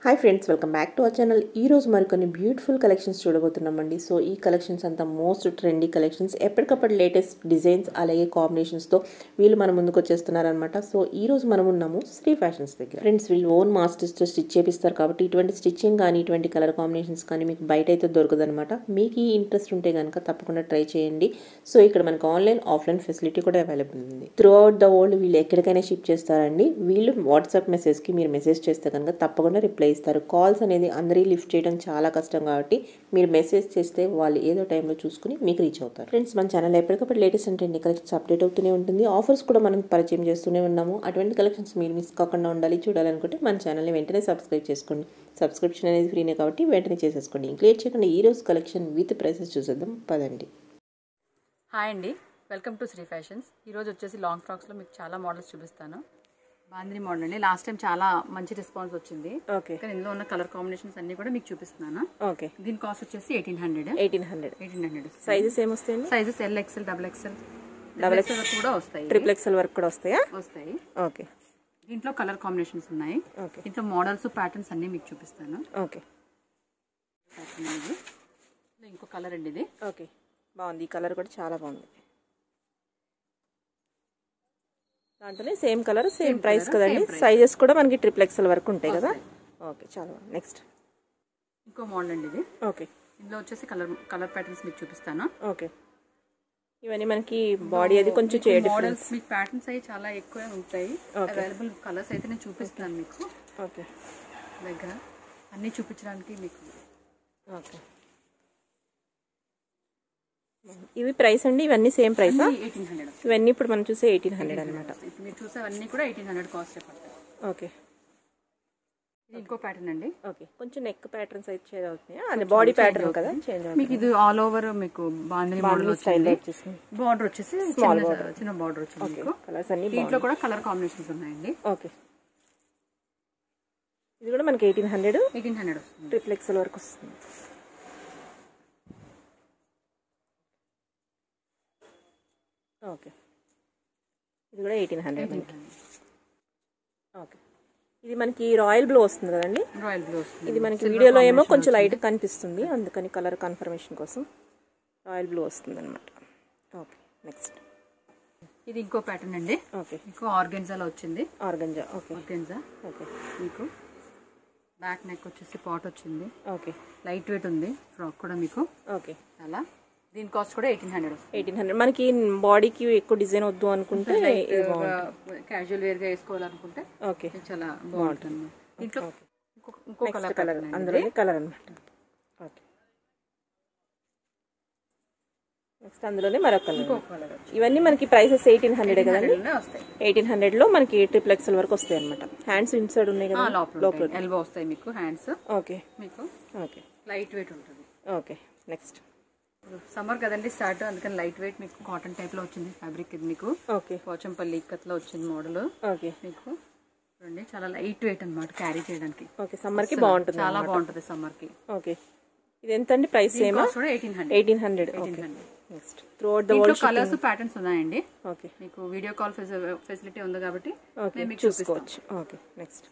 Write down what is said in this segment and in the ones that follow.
Hi friends welcome back to our channel ఈ రోజు మరికొన్ని బ్యూటిఫుల్ కలెక్షన్స్ చూడబోతున్నామండి సో ఈ కలెక్షన్స్ అంతా మోస్ట్ ట్రెండీ కలెక్షన్స్ ఎప్పటికప్పుడు లేటెస్ట్ డిజైన్స్ అలాగే కాంబినేషన్స్తో వీళ్ళు మన ముందుకు వచ్చేస్తున్నారనమాట సో ఈ రోజు మనం ఉన్నాము శ్రీ ఫ్యాషన్స్ దగ్గర ఫ్రెండ్స్ వీళ్ళు ఓన్ మాస్టర్స్తో స్టిచ్ చేపిస్తారు కాబట్టి ఇటువంటి స్టిచ్చింగ్ కానీ ఇటువంటి కలర్ కాంబినేషన్స్ కానీ మీకు బయట అయితే దొరకదనమాట మీకు ఈ ఇంట్రెస్ట్ ఉంటే కనుక తప్పకుండా ట్రై చేయండి సో ఇక్కడ మనకు ఆన్లైన్ ఆఫ్లైన్ ఫెసిలిటీ కూడా అవైలబుల్ ఉంది త్రూ అవుట్ ద వరల్డ్ వీళ్ళు ఎక్కడికైనా షిప్ చేస్తారండి వీళ్ళు వాట్సాప్ మెసేజ్కి మీరు మెసేజ్ చేస్తే కనుక తప్పకుండా రిప్లై ఇస్తారు కాల్స్ అనేది అందరి లిఫ్ట్ చేయడం చాలా కష్టం కాబట్టి మీరు మెసేజ్ చేస్తే వాళ్ళు ఏదో టైంలో చూసుకుని మీకు రీచ్ అవుతారు ఫ్రెండ్స్ మన ఛానల్ ఎప్పటికప్పుడు లేటెస్ట్ అంటే కలెక్షన్స్ అప్డేట్ అవుతూనే ఉంటుంది ఆఫర్స్ కూడా మనం పరిచయం చేస్తూనే ఉన్నాము అటువంటి కలెక్షన్స్ మీరు మిస్ కాకుండా ఉండాలి చూడాలనుకుంటే మన ఛానల్ని వెంటనే సబ్స్క్రైబ్ చేసుకోండి సబ్స్క్రిప్షన్ అనేది ఫ్రీనే కాబట్టి వెంటనే చేసేసుకోండి ఇంక్లియర్ చేయకుండా ఈ రోజు కలెక్షన్ విత్ ప్రైసెస్ చూసేద్దాం పదండి హాయ్ అండి వెల్కమ్ టు శ్రీ ఫ్యాషన్స్ ఈరోజు వచ్చేసి లాంగ్ ఫ్రాక్స్లో మీకు చాలా మోడల్స్ చూపిస్తాను బాందిని మోడల్ అండి లాస్ట్ టైం చాలా మంచి రెస్పాన్స్ వచ్చింది ఓకే కానీ ఇందులో ఉన్న కలర్ కాంబినేషన్స్ అన్ని కూడా మీకు చూపిస్తున్నాను ఓకే దీని కాస్ట్ వచ్చేసి eighteen hundred eighteen hundred eighteen hundred sizes ఏమొస్తాయండి sizes L XL double XL double XL కూడా వస్తాయి ట్రిపుల్ ఎక్స్ఎల్ వరకు కూడా వస్తాయా వస్తాయి ఓకే దీంట్లో కలర్ కాంబినేషన్స్ ఉన్నాయి ఓకే దీంట్లో మోడల్స్ ప్యాటర్న్స్ అన్ని మీకు చూపిస్తాను ఓకే ప్యాటర్న్ అనేది ఇది ఇంకో కలర్ అండి ఇది ఓకే బాగుంది ఈ కలర్ కూడా చాలా బాగుంది దాంట్లోనే సేమ్ కలర్ సేమ్ ప్రైస్ కదండి సైజెస్ కూడా మనకి ట్రిపుల్ ఎక్స్ఎల్ వరకు ఉంటాయి కదా ఓకే చాలా బాగుంది నెక్స్ట్ ఇంకో మోడల్ అండి ఇది ఓకే ఇందులో వచ్చేసి కలర్ కలర్ ప్యాటర్న్స్ మీకు చూపిస్తాను ఓకే ఇవన్నీ మనకి బాడీ అది కొంచెం చే మోడల్స్ మీకు ప్యాటర్న్స్ అవి చాలా ఎక్కువే ఉంటాయి అవైలబుల్ కలర్స్ అయితే నేను చూపిస్తాను మీకు ఓకే దగ్గర అన్ని చూపించడానికి మీకు ఓకే ఇవి ప్రైస్ అండి ఇవన్నీ సేమ్ ప్రైసా ఎయిటీన్ హండ్రెడ్ ఇవన్నీ ఇప్పుడు మనం చూసే ఎయిటీన్ హండ్రెడ్ అనమాట ఇప్పుడు మీరు చూసే అన్ని కూడా ఎయిటీన్ హండ్రెడ్ కాస్ట్ పడతాయి ఓకే ఇది ఇంకో ప్యాటర్న్ అండి ఓకే కొంచెం నెక్ ప్యాటర్న్స్ అయితే చేంజ్ అవుతున్నాయా అంటే బాడీ ప్యాటర్న్ కదా చేంజ్ అవుతుంది మీకు ఇది ఆల్ ఓవర్ మీకు బాందిని మోడల్ స్టైల్ వచ్చింది వచ్చేసింది బార్డర్ వచ్చేసి చిన్న చిన్న బార్డర్ వచ్చింది మీకు కలర్స్ అన్ని దీంట్లో కూడా కలర్ కాంబినేషన్స్ ఉన్నాయండి ఓకే ఇది కూడా మనకి ఎయిటీన్ హండ్రెడ్ ఎయిటీన్ హండ్రెడ్ వస్తుంది ట్రిపుల్ ఎక్స్ఎల్ వరకు వస్తుంది ఓకే ఇది కూడా ఎయిటీన్ హండ్రెడ్ మనకి ఓకే ఇది మనకి రాయల్ బ్లూ వస్తుంది కదండి రాయల్ బ్లూ వస్తుంది ఇది మనకి వీడియోలో ఏమో కొంచెం లైట్ కనిపిస్తుంది అందుకని కలర్ కన్ఫర్మేషన్ కోసం రాయల్ బ్లూ వస్తుంది అనమాట ఓకే నెక్స్ట్ ఇది ఇంకో ప్యాటర్న్ అండి ఓకే మీకు ఆర్గెన్జాలో వచ్చింది ఆర్గంజా ఓకే ఆర్గెన్జా ఓకే మీకు బ్యాక్ నెక్ వచ్చేసి పాట్ వచ్చింది ఓకే లైట్ వెయిట్ ఉంది ఫ్రాక్ కూడా మీకు ఓకే అలా దీని కాస్ట్ కూడా ఎయిటీన్ హండ్రెడ్ వస్తుంది ఎయిటీన్ హండ్రెడ్ మనకి బాడీకి ఎక్కువ డిజైన్ వద్దు అనుకుంటే ఇది బాగుంటుంది క్యాజువల్ వేర్ గా వేసుకోవాలనుకుంటే ఓకే ఇది చాలా బాగుంటుంది దీంట్లో ఇంకో- ఇంకో కలర్ కలర్ అందులో కలర్ అనమాట ఓకే నెక్స్ట్ అందులోనే మరొక కలర్ ఇంకో కలర్ ఇవన్నీ మనకి ప్రైసెస్ ఎయిటీన్ హండ్రెడ్ కదండి వస్తాయి ఎయిటీన్ హండ్రెడ్ లో మనకి ట్రిపుల్ ఎక్స్ఎల్ వరకు వస్తాయి అనమాట హ్యాండ్స్ ఇన్సైడ్ ఉన్నాయి కదా లోపల ఎల్బో వస్తాయి మీకు హ్యాండ్స్ ఓకే మీకు ఓకే లైట్ వెయిట్ ఉంటుంది ఓకే నెక్స్ట్ సమ్మర్ కదండి స్టార్ట్ అందుకని లైట్ వెయిట్ మీకు కాటన్ టైప్ లో వచ్చింది ఫ్యాబ్రిక్ ఇది మీకు ఓకే పోచంపల్లి ఇక్కత్లో వచ్చింది మోడల్ ఓకే మీకు చూడండి చాలా లైట్ వెయిట్ అన్నమాట క్యారీ చేయడానికి ఓకే సమ్మర్ కి బాగుంటుంది చాలా బాగుంటుంది సమ్మర్ కి ఓకే ఇది ఎంత అండి ప్రైస్ సేమ్ కాస్ట్ కూడా eighteen hundred eighteen hundred okay next throughout the దీంట్లో కలర్స్ ప్యాటర్న్స్ ఉన్నాయండి ఓకే మీకు వీడియో కాల్ ఫెసిలిటీ ఉంది కాబట్టి ఓకే నేను మీకు చూసుకోవచ్చు ఓకే నెక్స్ట్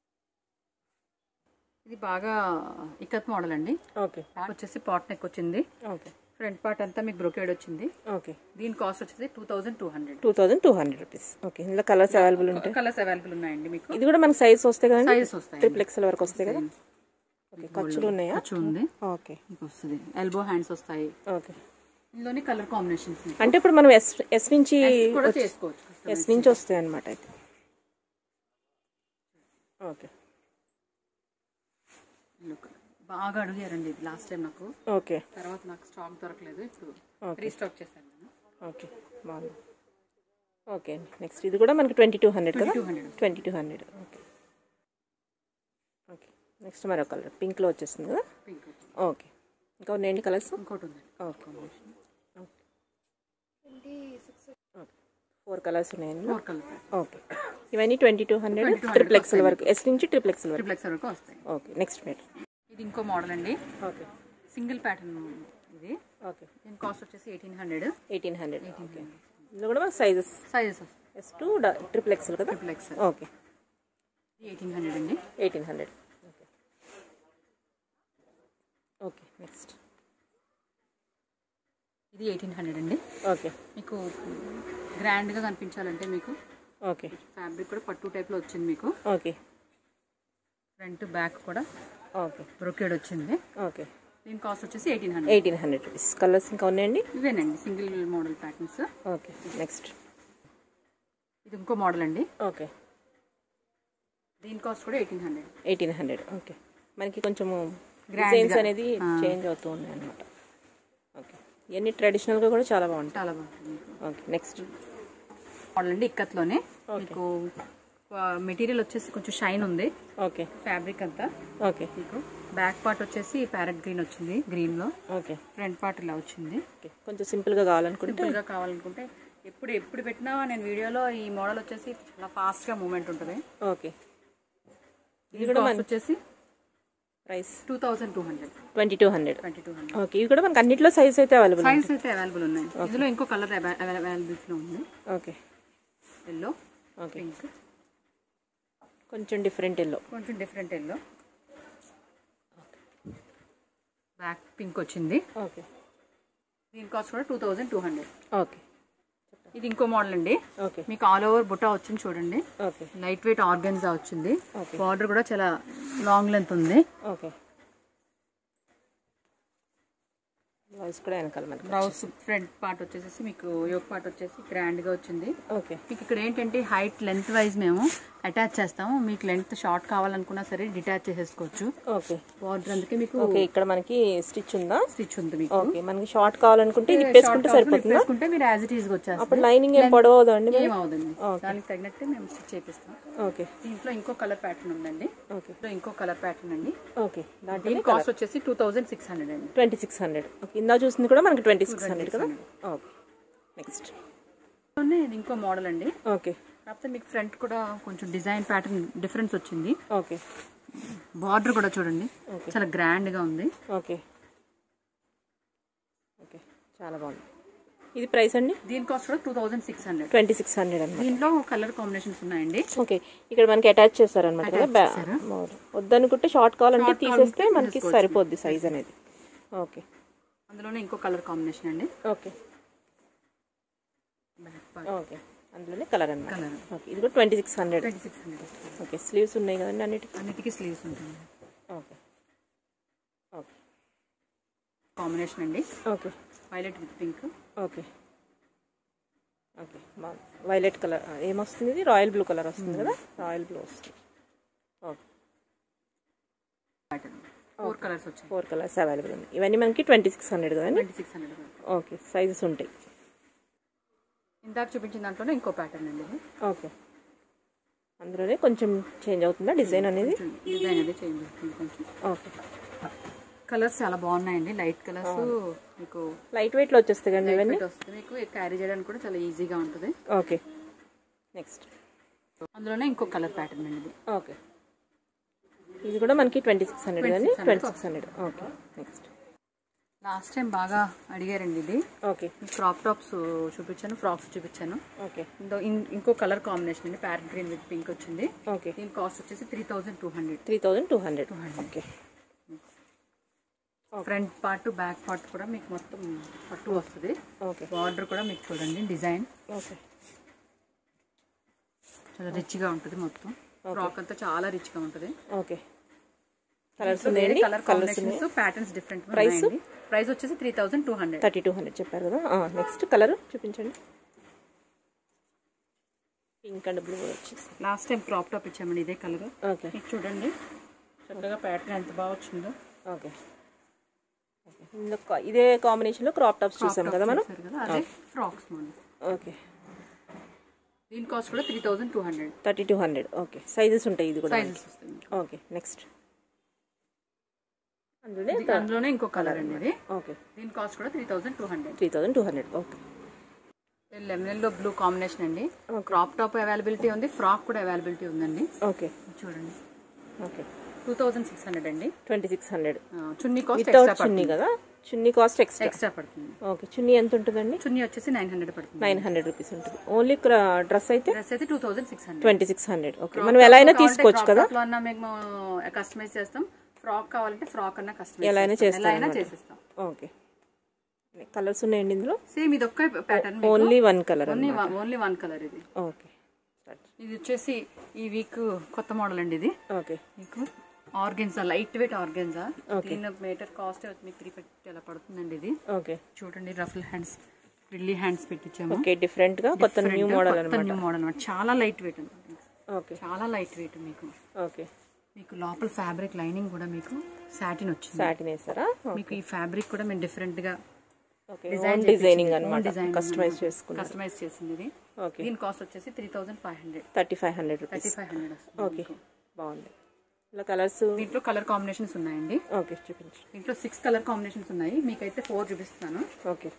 ఇది బాగా ఇక్కత్ మోడల్ అండి ఓకే బ్యాక్ వచ్చేసి పాట్ నెక్ వచ్చింది ఓకే ఫ్రంట్ పార్ట్ అంతా మీకు బ్రొకేడ్ వచ్చింది ఓకే దీని కాస్ట్ వచ్చేసి two thousand two hundred two thousand two hundred rupees okay ఇందులో కలర్స్ అవైలబుల్ ఉంటాయి కలర్స్ అవైలబుల్ ఉన్నాయండి మీకు ఇది కూడా మనకి సైజ్ వస్తాయి కదండి సైజెస్ వస్తాయి ట్రిపుల్ ఎక్స్ఎల్ వరకు వస్తాయి కదా ఓకే ఖర్చులు ఉన్నాయా ఖర్చు ఉంది ఓకే మీకు వస్తుంది ఎల్బో హ్యాండ్స్ వస్తాయి ఓకే ఇందులోని కలర్ కాంబినేషన్స్ అంటే ఇప్పుడు మనం ఎస్ ఎస్ నుంచి కూడా చేసుకోవచ్చు ఎస్ నుంచి వస్తాయి అనమాట అయితే ఓకే Look. బాగా అడిగారండి ఇది లాస్ట్ టైం నాకు ఓకే తర్వాత నాకు స్టాక్ దొరకలేదు ఇప్పుడు Okay. రీస్టాక్ చేశాను నేను ఓకే బాగుంది ఓకే నెక్స్ట్ ఇది కూడా మనకి ట్వంటీ టూ హండ్రెడ్ కదా two hundred twenty two hundred okay okay next మరొక కలర్ పింక్లో వచ్చేస్తుంది కదా పింక్ ఓకే ఇంకా ఉన్నాయండి కలర్స్ ఇంకోటి ఉంది ఓకే ఫోర్ కలర్స్ ఉన్నాయండి ఫోర్ కలర్ ఓకే ఇవన్నీ twenty two hundred triple XL వరకు ఎస్ నుంచి ట్రిపుల్ ఎక్స్ఎల్ వరకు ట్రిప్లెక్స్ వరకు వస్తాయి ఓకే నెక్స్ట్ మేడం ఇది ఇంకో మోడల్ అండి ఓకే సింగిల్ ప్యాటర్న్ ఇది ఓకే దీని కాస్ట్ వచ్చేసి eighteen hundred eighteen hundred okay ఇందులో కూడా మనకు సైజెస్ సైజెస్ వస్తాయి ఎస్ టూ ట్రిపుల్ ఎక్స్ఎల్ కదా ట్రిప్లెక్స్ ఓకే ఎయిటీన్ హండ్రెడ్ అండి eighteen hundred okay okay next ఇది ఎయిటీన్ హండ్రెడ్ అండి ఓకే మీకు గ్రాండ్గా కనిపించాలంటే మీకు ఓకే ఫ్యాబ్రిక్ కూడా పట్టు టైప్లో వచ్చింది మీకు ఓకే ఫ్రంట్ బ్యాక్ కూడా ఓకే బ్రొకేడ్ వచ్చింది ఓకే దీని కాస్ట్ వచ్చేసి eighteen hundred eighteen hundred rupees colours ఇంకా ఉన్నాయండి ఇవేనండి single model patterns okay next ఇది ఇంకో మోడల్ అండి ఓకే దీని కాస్ట్ కూడా eighteen hundred eighteen hundred okay మనకి కొంచెము Grand డిజైన్స్ గా. అనేది చేంజ్ అవుతూ ఉన్నాయి అనమాట ఓకే ఇవన్నీ ట్రెడిషనల్గా కూడా చాలా బాగుంటాయి చాలా బాగుంటుంది మీకు ఓకే నెక్స్ట్ మోడల్ అండి ఇక్కత్లోనే మీకు మెటీరియల్ వచ్చేసి కొంచెం షైన్ ఉంది ఓకే ఫ్యాబ్రిక్ అంతా ఓకే మీకు బ్యాక్ పార్ట్ వచ్చేసి ప్యారెట్ గ్రీన్ వచ్చింది గ్రీన్ లో ఓకే ఫ్రంట్ పార్ట్ ఇలా వచ్చింది ఓకే కొంచెం సింపుల్గా కావాలనుకుంటే సింపుల్ గా కావాలనుకుంటే ఎప్పుడు ఎప్పుడు పెట్టినా నేను వీడియోలో ఈ మోడల్ వచ్చేసి చాలా ఫాస్ట్ గా మూమెంట్ ఉంటుంది ఓకే ఇది కూడా వచ్చేసి price two thousand two hundred twenty two hundred twenty two hundred okay ఇవి కూడా మనకి అన్నిట్లో సైజ్ అయితే అవైలబుల్ సైజ్ అయితే అవైలబుల్ ఉన్నాయి ఇందులో ఇంకో కలర్ అవైలబిలిటీలో ఉంది ఓకే ఎల్లో ఓకే పింక్ కొంచెం డిఫరెంట్ ఎల్లో కొంచెం డిఫరెంట్ ఎల్లో బ్యాక్ పింక్ వచ్చింది ఓకే దీని కాస్ట్ కూడా two thousand two hundred okay ఇది ఇంకో మోడల్ అండి ఓకే మీకు ఆల్ ఓవర్ బుట్టా వచ్చింది చూడండి ఓకే లైట్ వెయిట్ ఆర్గన్జా వచ్చింది Okay. బార్డర్ కూడా చాలా లాంగ్ లెంత్ ఉంది ఓకే వాయిస్ కూడా వెనకాల మనకి బ్లౌజ్ ఫ్రంట్ పార్ట్ వచ్చేసి మీకు యోక్ పార్ట్ వచ్చేసి గ్రాండ్ గా వచ్చింది ఓకే మీకు ఇక్కడ ఏంటంటే హైట్ లెంత్ వైజ్ మేము అటాచ్ చేస్తాము మీకు లెంత్ షార్ట్ కావాలనుకున్నా సరే డిటాచ్ చేసేసుకోవచ్చు ఓకే బార్డర్ అందుకే మీకు ఓకే ఇక్కడ మనకి స్టిచ్ ఉందా స్టిచ్ ఉంది మీకు ఓకే మనకి షార్ట్ కావాలనుకుంటే ఇది వేసుకుంటే సరిపోతుందా వేసుకుంటే మీరు యాజ్ ఇట్ ఈస్ వచ్చేస్తుంది అప్పుడు లైనింగ్ ఏం పొడవదు అండి ఏం అవదండి దానికి తగినట్టే మేము స్టిచ్ చేపిస్తాం ఓకే దీంట్లో ఇంకో కలర్ ప్యాటర్న్ ఉందండి ఓకే దీంట్లో ఇంకో కలర్ ప్యాటర్న్ అండి ఓకే దాంట్లో దీని కాస్ట్ వచ్చేసి టూ థౌజండ్ సిక్స్ హండ్రెడ్ అండి ట్వంటీ సిక్స్ హండ్రెడ్ ఓకే ఇందా చూసింది కూడా మనకి ట్వంటీ సిక్స్ హండ్రెడ్ కదా ఓకే నెక్స్ట్ దీంట్లోనే ఇది ఇంకో మోడల్ అండి ఓకే కాకపోతే మీకు ఫ్రంట్ కూడా కొంచెం డిజైన్ ప్యాటర్న్ డిఫరెన్స్ వచ్చింది ఓకే బార్డర్ కూడా చూడండి చాలా గ్రాండ్ గా ఉంది ఓకే ఓకే చాలా బాగుంది ఇది ప్రైస్ అండి దీని కాస్ట్ కూడా two thousand six hundred twenty six hundred అనమాట దీంట్లో కలర్ కాంబినేషన్స్ ఉన్నాయండి ఓకే ఇక్కడ మనకి అటాచ్ చేస్తారనమాట కదా బ్యా- వద్దనుకుంటే షార్ట్ కావాలంటే తీసేస్తే మనకి సరిపోద్ది సైజ్ అనేది ఓకే అందులోనే ఇంకో కలర్ కాంబినేషన్ అండి ఓకే బ్యాక్ పార్ట్ ఓకే అందులోనే కలర్ అన్నమాట కలర్ ఓకే ఇది కూడా twenty six hundred twenty six hundred okay sleeves ఉన్నాయి కదండి అన్నిటికీ అన్నిటికీ స్లీవ్స్ ఉంటుంది ఓకే ఓకే కాంబినేషన్ అండి okay violet with pink okay okay బాగుంది వైలెట్ కలర్ ఏమొస్తుంది ఇది రాయల్ బ్లూ కలర్ వస్తుంది కదా రాయల్ బ్లూ వస్తుంది ఓకే ప్యాటర్న్ ఫోర్ కలర్స్ వచ్చాయి ఫోర్ కలర్స్ అవైలబుల్ ఉన్నాయి ఇవన్నీ మనకి ట్వంటీ సిక్స్ హండ్రెడ్ కదండి twenty six hundred okay sizes ఉంటాయి ఇందాక చూపించిన దాంట్లోనే ఇంకో ప్యాటర్న్ అండి ఇది ఓకే అందులోనే కొంచెం చేంజ్ అవుతుందా డిజైన్ అనేది డిజైన్ అనేది చేంజ్ అవుతుంది కొంచెం ఓకే కలర్స్ చాలా బాగున్నాయండి లైట్ కలర్స్ మీకు లైట్ వెయిట్లో వచ్చేస్తాయి కదండి ఇవన్నీ weight వస్తుంది మీకు క్యారీ చేయడానికి కూడా చాలా ఈజీగా ఉంటుంది ఓకే నెక్స్ట్ అందులోనే ఇంకో కలర్ ప్యాటర్న్ అండి ఇది ఓకే ఇది కూడా మనకి ట్వంటీ సిక్స్ హండ్రెడ్ కానీ twenty six hundred okay next last time బాగా అడిగారండి ఇది ఓకే క్రాప్ టాప్స్ చూపించాను ఫ్రాక్స్ చూపించాను ఓకే ఇందో- ఇన్- ఇంకో కలర్ కాంబినేషన్ అండి ప్యారెట్ గ్రీన్ విత్ పింక్ వచ్చింది ఓకే దీని కాస్ట్ వచ్చేసి three thousand two hundred three thousand two hundred okay front part back part కూడా మీకు మొత్తం పట్టు వస్తుంది ఓకే బార్డర్ కూడా మీకు చూడండి డిజైన్ ఓకే చాలా రిచ్ గా ఉంటుంది మొత్తం ఫ్రాక్ అంతా చాలా రిచ్ గా ఉంటుంది ఓకే కలర్స్ ఉన్నాయండి colour combinations patterns different price price వచ్చేసి three thousand two hundred thirty two hundred చెప్పారు కదా నెక్స్ట్ కలర్ చూపించండి పింక్ అండ్ బ్లూ వచ్చేసి లాస్ట్ టైం క్రాప్ టాప్ ఇచ్చామండి ఇదే కలర్ ఓకే మీకు చూడండి చక్కగా ప్యాటర్న్ ఎంత బాగా వచ్చిందో ఓకే ఓకే ఇందులో కా- ఇదే కాంబినేషన్లో క్రాప్ టాప్స్ చూసాం కదా మనం చూసారు కదా అదే ఫ్రాక్స్ మోడల్ ఓకే దీని కాస్ట్ కూడా three thousand two hundred thirty two hundred okay sizes ఉంటాయి ఇది కూడా సైజెస్ వస్తుంది ఓకే నెక్స్ట్ అందులోనే ఇది అందులోనే ఇంకో కలర్ అండి ఇది ఓకే దీని కాస్ట్ కూడా three thousand two hundred three thousand two hundred okay lemon లో బ్లూ కాంబినేషన్ అండి క్రాప్ టాప్ అవైలబిలిటీ ఉంది ఫ్రాక్ కూడా అవైలబిలిటీ ఉందండి ఓకే చూడండి okay two thousand six hundred అండి ట్వంటీ సిక్స్ హండ్రెడ్ ఆ, chunni cost without extra chunni కదా చున్నీ కాస్ట్ ఎక్స్ట్రా ఎక్స్ట్రా పడుతుంది ఓకే చున్నీ ఎంత ఉంటుందండి చున్నీ వచ్చేసి నైన్ హండ్రెడ్ పడుతుంది నైన్ హండ్రెడ్ రూపీస్ ఉంటుంది ఓన్లీ డ్రెస్ అయితే డ్రెస్ అయితే two thousand six hundred twenty six hundred okay మనం ఎలా అయినా తీసుకోవచ్చు కదా లో అన్నా మేము కస్టమైజ్ చేస్తాం ఫ్రాక్ కావాలంటే ఫ్రాక్ అన్న కస్టమర్ ఎలా అయినా చేస్తారు ఎలా అయినా అన్నమాట. చేసిస్తాం ఓకే కలర్స్ ఉన్నాయండి ఇందులో సేమ్ ఇది ఒక్క pattern only one colour only only one colour ఇది ఓకే ఇది వచ్చేసి ఈ వీక్ కొత్త మోడల్ అండి ఇది ఓకే మీకు ఆర్గెన్జా లైట్ వెయిట్ ఆర్గెన్జా దీని మీటర్ కాస్ట్ మీకు త్రీ ఫిఫ్టీ అలా పడుతుందండి ఇది ఓకే చూడండి రఫుల్ హ్యాండ్స్ ఫ్రిల్లీ హ్యాండ్స్ పెట్టించాము ఓకే డిఫరెంట్ గా కొత్త న్యూ మోడల్ అనమాట న్యూ మోడల్ అనమాట చాలా లైట్ వెయిట్ అనమాట ఓకే చాలా లైట్ వెయిట్ మీకు ఓకే మీకు లోపల ఫ్యాబ్రిక్ లైనింగ్ కూడా మీకు సాటిన్ వచ్చింది సాటిన్ వేసారా మీకు ఈ ఫ్యాబ్రిక్ కూడా మేము డిఫరెంట్ గా ఓకే ఓన్ డిజైనింగ్ అనమాట డిజైన్ కస్టమైజ్ చేసుకున్నారు కస్టమైజ్ చేసింది ఇది ఓకే దీని కాస్ట్ వచ్చేసి three thousand five hundred thirty five hundred rupees thirty five hundred వస్తుంది ఓకే బాగుంది ఇలా కలర్స్ దీంట్లో కలర్ కాంబినేషన్స్ ఉన్నాయండి ఓకే చూపించు దీంట్లో సిక్స్ కలర్ కాంబినేషన్స్ ఉన్నాయి మీకైతే ఫోర్ చూపిస్తాను ఓకే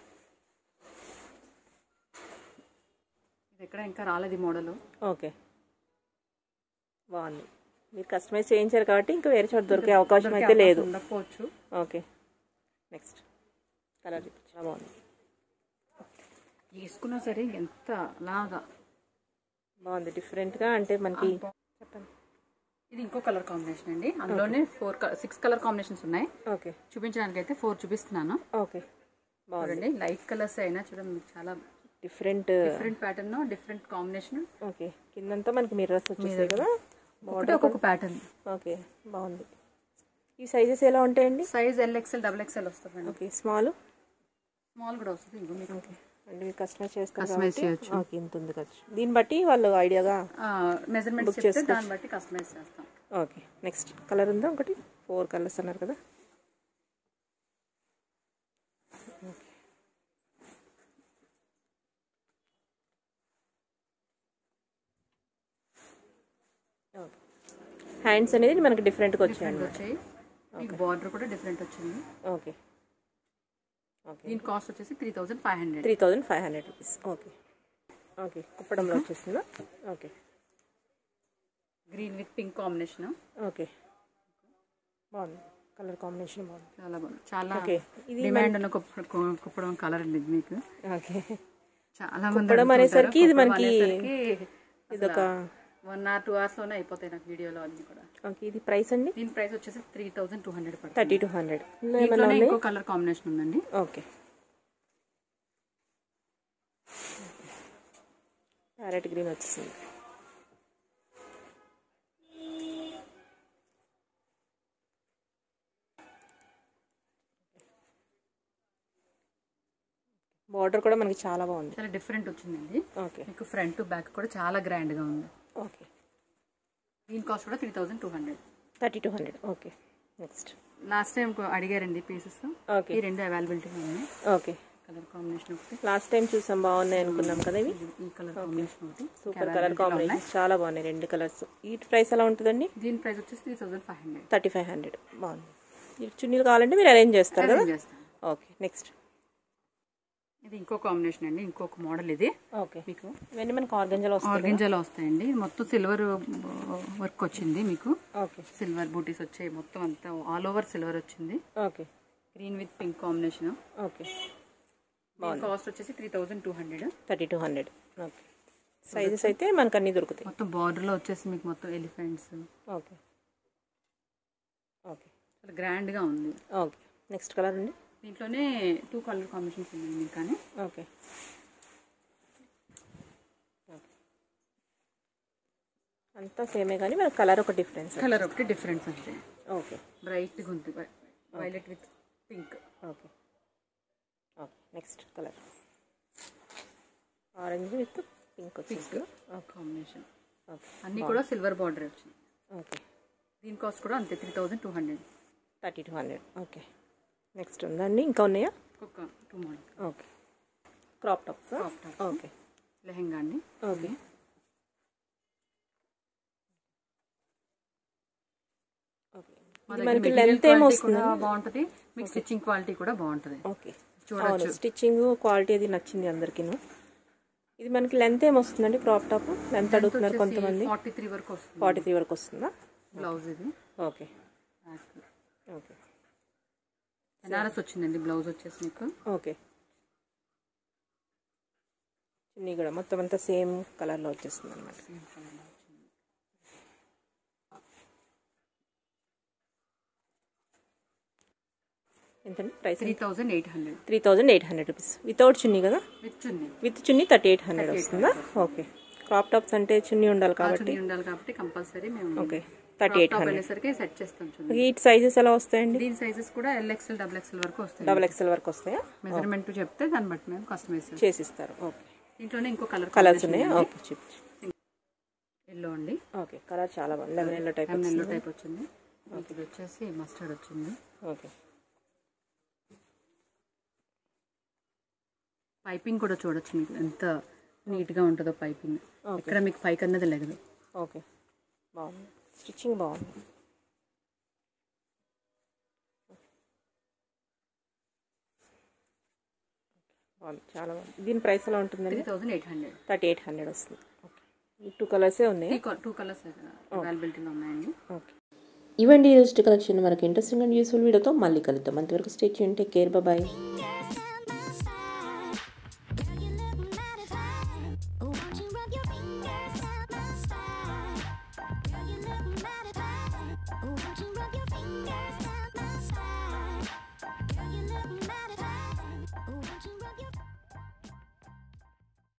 ఇది ఎక్కడ ఇంకా రాలేదు ఈ మోడల్ ఓకే బాగుంది మీరు కస్టమైజ్ చేయించారు కాబట్టి ఇంకా వేరే చోట దొరికే అవకాశం అయితే లేదు ఉండకపోవచ్చు ఓకే నెక్స్ట్ కలర్ చూపించు చాలా బాగుంది వేసుకున్నా సరే ఎంత లాగా బాగుంది డిఫరెంట్గా అంటే మనకి చెప్పండి ఇది ఇంకో కలర్ కాంబినేషన్ అండి అందులోనే ఫోర్ సిక్స్ కలర్ కాంబినేషన్స్ ఉన్నాయి ఓకే చూపించడానికి అయితే ఫోర్ చూపిస్తున్నాను ఓకే బాగుంది చూడండి లైట్ కలర్స్ అయినా చూడండి మీకు చాలా different different pattern different combination okay కిందంతా మనకి మిర్రర్స్ వచ్చేసాయి కదా ఒకటి ఒక్కొక్క ప్యాటర్న్ ఓకే బాగుంది ఈ సైజెస్ ఎలా ఉంటాయండి size L XL double XL వస్తుందండి ఓకే స్మాల్ స్మాల్ కూడా వస్తుంది ఇంకో మీకు ఓకే అంటే మీరు కస్టమైజ్ చేస్తారు Customize కాబట్టి చేయొచ్చు. ఓకే ఇంత ఉంది ఖర్చు దీన్ని బట్టి వాళ్ళు ఐడియాగా మెజర్మెంట్స్ చెప్తే దాన్ని బట్టి కస్టమైజ్ చేస్తాం ఓకే నెక్స్ట్ కలర్ ఉందా ఒకటి ఫోర్ కలర్స్ అన్నారు కదా హ్యాండ్స్ అనేది మనకి డిఫరెంట్గా వచ్చాయండి వచ్చాయి మీకు బార్డర్ కూడా డిఫరెంట్ వచ్చింది ఓకే ఓకే దీని కాస్ట్ వచ్చేసి three thousand five hundred three thousand five hundred rupees okay okay కుప్పడంలో వచ్చేసిందా okay green with pink combination okay బాగుంది కలర్ కాంబినేషన్ బాగుంది చాలా బాగుంది చాలా ఓకే ఇది డిమాండ్ ఉన్న కుప్ప- కు- కుప్పడం కలర్ అండి ఇది మీకు ఓకే చాలా మంది కుప్పడం అనేసరికి ఇది మనకి ఇది ఇదొక వన్ ఆర్ టూ అవర్స్ లోనే అయిపోతాయి నాకు వీడియోలో అన్ని కూడా ఓకే ఇది ప్రైస్ అండి దీని ప్రైస్ వచ్చేసి త్రీ థౌసండ్ టూ హండ్రెడ్ పడుతుంది థర్టీ టూ హండ్రెడ్ ఇందులో ఏమైనా దీంట్లోనే ఉన్నాయి ఇంకో కలర్ కాంబినేషన్ ఉందండి ఓకే ప్యారెట్ గ్రీన్ వచ్చేసింది బార్డర్ కూడా మనకి చాలా బాగుంది చాలా డిఫరెంట్ వచ్చిందండి ఓకే మీకు ఫ్రంట్ టు బ్యాక్ కూడా చాలా గ్రాండ్ గా ఉంది ఓకే దీని కాస్ట్ కూడా three thousand two hundred thirty two hundred okay next last time అడిగారండి పీసెస్ ఓకే ఈ రెండు అవైలబిలిటీ ఉన్నాయి ఓకే కలర్ కాంబినేషన్ ఒకటి లాస్ట్ టైం చూసాం బాగున్నాయి అనుకున్నాం కదా ఇవి ఈ కలర్ కాంబినేషన్ ఒకటి సూపర్ కలర్ కాంబినేషన్ చాలా బాగున్నాయి రెండు కలర్స్ ఈ ప్రైస్ ఎలా ఉంటుందండి దీని ప్రైస్ వచ్చేసి three thousand five hundred thirty five hundred బాగుంది ఈ చున్నీలు కావాలంటే మీరు అరేంజ్ చేస్తారు కదా చేస్తాను ఓకే నెక్స్ట్ ఇది ఇంకో కాంబినేషన్ అండి ఇంకొక మోడల్ ఇది ఓకే మీకు ఇవన్నీ మనకు ఆర్గంజాలో వస్తాయి ఆర్గెంజాలో వస్తాయండి మొత్తం సిల్వర్ వర్క్ వచ్చింది మీకు ఓకే సిల్వర్ బూటీస్ వచ్చాయి మొత్తం అంతా ఆల్ ఓవర్ సిల్వర్ వచ్చింది okay green with pink combination okay cost వచ్చేసి three thousand two hundred thirty two hundred okay sizes అయితే మనకు అన్నీ దొరుకుతాయి మొత్తం బార్డర్లో వచ్చేసి మీకు మొత్తం ఎలిఫెంట్స్ ఓకే ఓకే చాలా గ్రాండ్గా ఉంది ఓకే నెక్స్ట్ కలర్ అండి దీంట్లోనే టూ కలర్ కాంబినేషన్స్ ఉన్నాయి మీకు కానీ ఓకే అంతా సేమే కానీ మనకు కలర్ ఒక డిఫరెన్స్ కలర్ ఒకటి డిఫరెన్స్ అంతే ఓకే బ్రైట్గా ఉంది violet with pink okay okay next colour orange with pink వచ్చేసి కాంబినేషన్ ఓకే అన్నీ కూడా సిల్వర్ బార్డర్ వచ్చింది ఓకే దీని కాస్ట్ కూడా అంతే three thousand two hundred thirty two hundred okay next ఉందండి ఇంకా ఉన్నాయా ఒక two model okay crop tops Crop tops. Okay lehenga అండి ఓకే ఓకే మా ఇది దగ్గర మనకి material లెంత్ ఏమి quality వస్తుంది కూడా బాగుంటుంది మీకు స్టిచ్చింగ్ క్వాలిటీ కూడా బాగుంటుంది ఓకే చూడొచ్చు. అవును స్టిచ్చింగ్ క్వాలిటీ అది నచ్చింది అందరికీను ఇది మనకి లెంత్ ఏమి వస్తుందండి క్రాప్ టాప్ లెంత్ అడుగుతున్నారు కొంతమంది ఫార్టీ త్రీ వరకు వస్తుంది ఫార్టీ త్రీ వరకు వస్తుందా బ్లౌజ్ ఇది ఓకే ఓకే బెనారస్ వచ్చిందండి బ్లౌజ్ వచ్చేసి మీకు ఓకే చున్నీ కూడా మొత్తం అంతా సేమ్ కలర్లో వచ్చేస్తుంది అనమాట ఎంతండి price three thousand eight hundred three thousand eight hundred rupees without chunni కదా with chunni with chunni thirty eight hundred వస్తుందా ఓకే క్రాప్ టాప్స్ అంటే చున్నీ ఉండాలి కాబట్టి చున్నీ ఉండాలి కాబట్టి కంపల్సరీ మేము okay thirty eight top hundred అనేసరికి సెట్ చేస్తాం చున్నీ వీటి సైజెస్ ఎలా వస్తాయండి దీని సైజెస్ కూడా ఎల్ఎక్స్ఎల్ డబుల్ ఎక్స్ఎల్ వరకు వస్తాయి డబల్ ఎక్స్ఎల్ వరకు వస్తాయా మెజర్మెంట్ చెప్తే దాన్ని బట్టి మేము కస్టమైజ్ చేసిస్తారు ఓకే దీంట్లోనే ఇంకో కలర్ కలర్స్ ఉన్నాయా ఓకే చూపించు ఎల్లో అండి ఓకే కలర్ చాలా బాగుంది lemon yellow type lemon yellow type వచ్చింది మీకు ఇది వచ్చేసి మస్టర్డ్ వచ్చింది ఓకే పైపింగ్ కూడా చూడొచ్చు మీకు ఎంత నీట్గా ఉంటుందో పైపింగ్ ఇక్కడ మీకు పైకి అన్నది లేదు ఓకే బాగుంది స్టిచ్చింగ్ బాగుంది బాగుంది చాలా బాగుంది దీని ప్రైస్ ఎలా ఉంటుందండి three thousand eight hundred thirty eight hundred వస్తుంది ఓకే ఈ టూ కలర్సే ఉన్నాయి టూ కలర్స్ అవైలబిలిటీలో ఉన్నాయండి ఓకే ఇవ్వండి ఈరోజు కలెక్షన్ మనకి ఇంట్రెస్టింగ్ అండ్ యూస్ఫుల్ వీడియోతో మళ్ళీ కలుద్దాం అంతవరకు స్టే చేయండి టేక్ కేర్ బాయ్